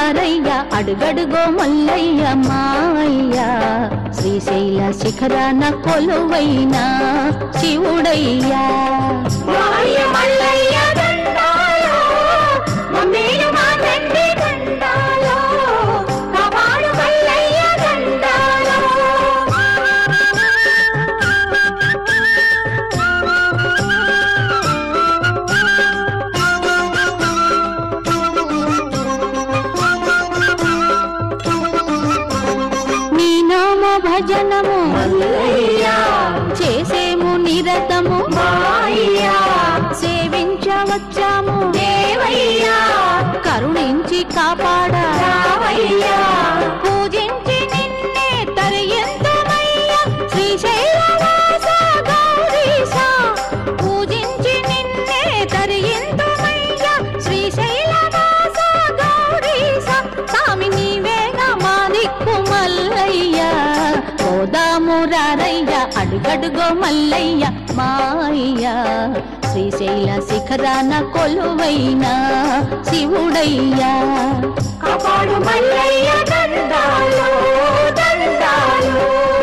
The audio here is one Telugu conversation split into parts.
రారయ్య అడుగడుగో మల్లయ్య మాయ్య శ్రీశైల శిఖరాన కొలువైన శివుడయ్యా మాయ మల్లయ్య దండాలో మమ్మీలు మా తండ్రి దండాలో కాపాడు మల్లయ్య దండాలో నీ నామ భజనము మల్లయ్య చేసేము నిరతము మాయ సేవించవచ్చాము దేవయ్య కరుణించి కాపాడా రావయ్య పూజించి నిన్నే తరయంతమయ్య శ్రీశైలవాస గౌరీశ పూజించి నిన్నే తరయంతమయ్య శ్రీశైలవాస గౌరీశ స్వామి నీవేగా మా దిక్కు మల్లయ్య పోదాము రారయ్య అడుగడుగో మల్లయ్య మాయ్య శ్రీశైల శిఖరాన కొలువైన శివుడయ్యా కాపాడు మల్లయ్య దండాలో దండాలో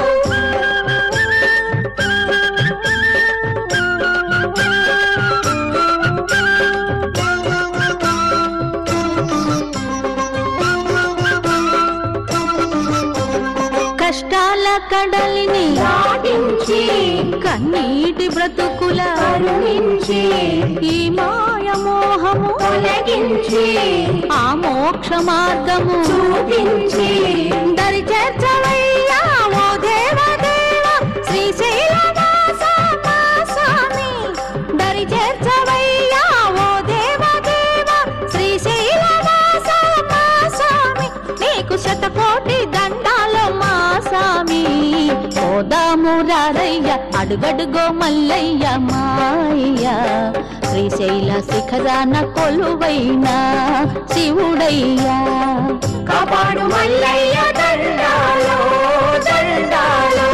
కష్టాల కడలిని దాటించి కన్నీటి బ్రతుకుల కరుణించి ఈ మాయ మోహము తొలగించి ఆ మోక్ష మార్గము చూపించి దరి చేర్చవయ్యా ఓ దేవదేవ శ్రీశైలవాస మా స్వామి దరి చేర్చవయ్యా ఓ దేవదేవ శ్రీశైలవాస మా స్వామి నీకు శతకోటి దండాలు మా స్వామి పోదాము రారయ్య అడుగడుగో మల్లయ్య మాయ్య శ్రీశైల శిఖరాన కొలువైన శివుడయ్యా కాపాడు మల్లయ్య దండాలో దండాలో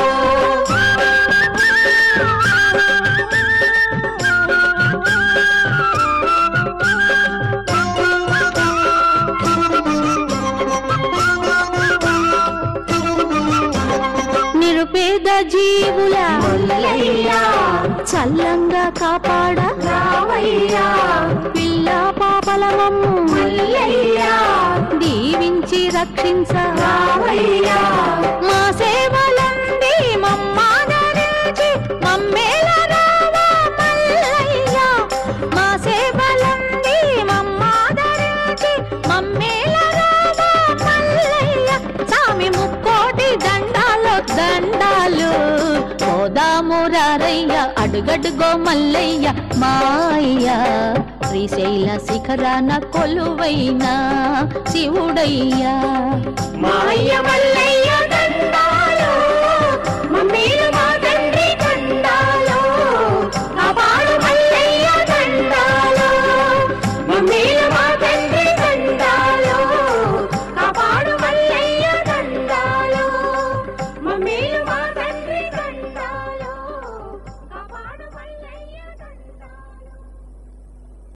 నిరుపేద జీవుల మల్లయ్య చల్లంగా కాపాడ రావయ్య పిల్ల పాపలమమ్ము మల్లయ్య దీవించి రక్షించ రావయ్య మా సేవలంది మమ్మాదరించి మమ్మేల రావా మల్లయ్య మా సేవలంది మమ్మాదరించి మమ్మేల రావా మల్లయ్య స్వామి ముక్కోటి దండాలు దండాలు పోదాము రారయ్య అడుగడుగో మల్లయ్య మాయ్య శ్రీశైల శిఖరాన కొలువైన శివుడయ్యా మాయ మల్లయ్య